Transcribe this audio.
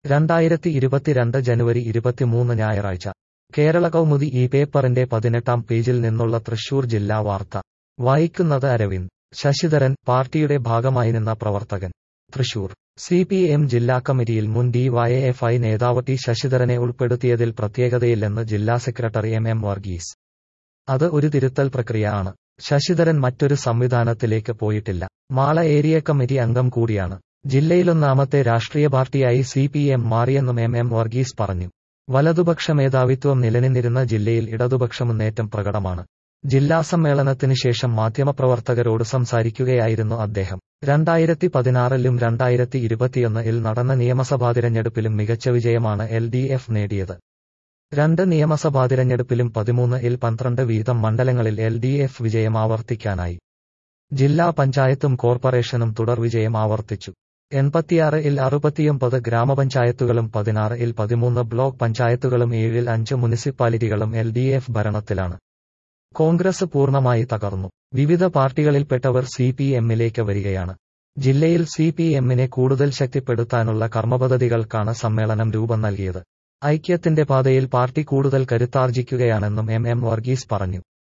രണ്ടായിരത്തി ഇരുപത്തിരണ്ട് ജനുവരി ഇരുപത്തിമൂന്ന് ഞായറാഴ്ച കേരള കൗമുദി ഈ പേപ്പറിന്റെ പതിനെട്ടാം പേജിൽ നിന്നുള്ള തൃശൂർ ജില്ലാ വാർത്ത വായിക്കുന്നത് അരവിന്ദ് ശശിധരൻ പാർട്ടിയുടെ ഭാഗമായി നിന്ന പ്രവർത്തകൻ തൃശൂർ സി പി എം ജില്ലാ കമ്മിറ്റിയിൽ മുൻ ഡിവൈഎഫ്ഐ നേതാവ് ടി ശശിധരനെ ഉൾപ്പെടുത്തിയതിൽ പ്രത്യേകതയില്ലെന്ന് ജില്ലാ സെക്രട്ടറി എം എം വർഗീസ് അത് ഒരു തിരുത്തൽ പ്രക്രിയ ആണ് ശശിധരൻ മറ്റൊരു സംവിധാനത്തിലേക്ക് പോയിട്ടില്ല മാള ഏരിയ കമ്മിറ്റി അംഗം കൂടിയാണ് ജില്ലയിലൊന്നാമത്തെ രാഷ്ട്രീയ പാർട്ടിയായി സി പി എം മാറിയെന്നും എം എം വർഗീസ് പറഞ്ഞു വലതുപക്ഷ മേധാവിത്വം നിലനിന്നിരുന്ന ജില്ലയിൽ ഇടതുപക്ഷ മുന്നേറ്റം പ്രകടമാണ് ജില്ലാ സമ്മേളനത്തിന് ശേഷം മാധ്യമപ്രവർത്തകരോട് സംസാരിക്കുകയായിരുന്നു അദ്ദേഹം രണ്ടായിരത്തി പതിനാറിലും രണ്ടായിരത്തി ഇരുപത്തിയൊന്നിൽ നടന്ന നിയമസഭാ തിരഞ്ഞെടുപ്പിലും മികച്ച വിജയമാണ് എൽ ഡി എഫ് നേടിയത് രണ്ട് നിയമസഭാ തിരഞ്ഞെടുപ്പിലും പതിമൂന്ന് ഇൽ പന്ത്രണ്ട് വീതം മണ്ഡലങ്ങളിൽ എൽ ഡി എഫ് വിജയം ആവർത്തിക്കാനായി ജില്ലാ പഞ്ചായത്തും കോർപ്പറേഷനും തുടർ വിജയം ആവർത്തിച്ചു എൺപത്തിയാറ് ഇൽ അറുപത്തിയൊമ്പത് ഗ്രാമപഞ്ചായത്തുകളും പതിനാറ് ഇൽ പതിമൂന്ന് ബ്ലോക്ക് പഞ്ചായത്തുകളും ഏഴിൽ അഞ്ച് മുനിസിപ്പാലിറ്റികളും എൽ ഡി എഫ് ഭരണത്തിലാണ് കോൺഗ്രസ് പൂർണ്ണമായി തകർന്നു വിവിധ പാർട്ടികളിൽപ്പെട്ടവർ സി പി എമ്മിലേക്ക് വരികയാണ് ജില്ലയിൽ സി പി എമ്മിനെ കൂടുതൽ ശക്തിപ്പെടുത്താനുള്ള കർമ്മപദ്ധതികൾക്കാണ് സമ്മേളനം രൂപം നൽകിയത് ഐക്യത്തിന്റെ പാതയിൽ പാർട്ടി കൂടുതൽ കരുത്താർജിക്കുകയാണെന്നും എം എം വർഗീസ് പറഞ്ഞു